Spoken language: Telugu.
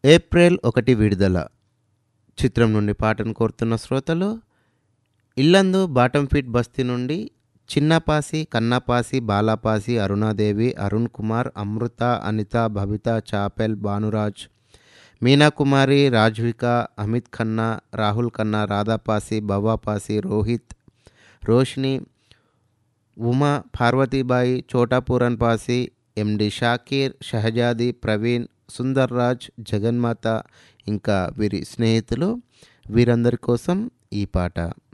ఏప్రిల్ ఒకటి విడుదల చిత్రం నుండి పాటను కోరుతున్న శ్రోతలు ఇల్లందు బాటం ఫిట్ బస్తీ నుండి చిన్నపాసి కన్నపాసి బాలాపాసి అరుణాదేవి అరుణ్ కుమార్ అమృత అనిత భవిత చాపెల్ భానురాజ్ మీనాకుమారి రాజ్విక అమిత్ ఖన్నా రాహుల్ ఖన్నా రాధాపాసి భవాపాసి రోహిత్ రోష్ని ఉమా పార్వతీబాయి చోటాపూరన్ పాసి ఎండి షాకీర్ షహజాది ప్రవీణ్ సుందర్ రాజ్ జగన్మాత ఇంకా వీరి స్నేహితులు వీరందరి కోసం ఈ పాట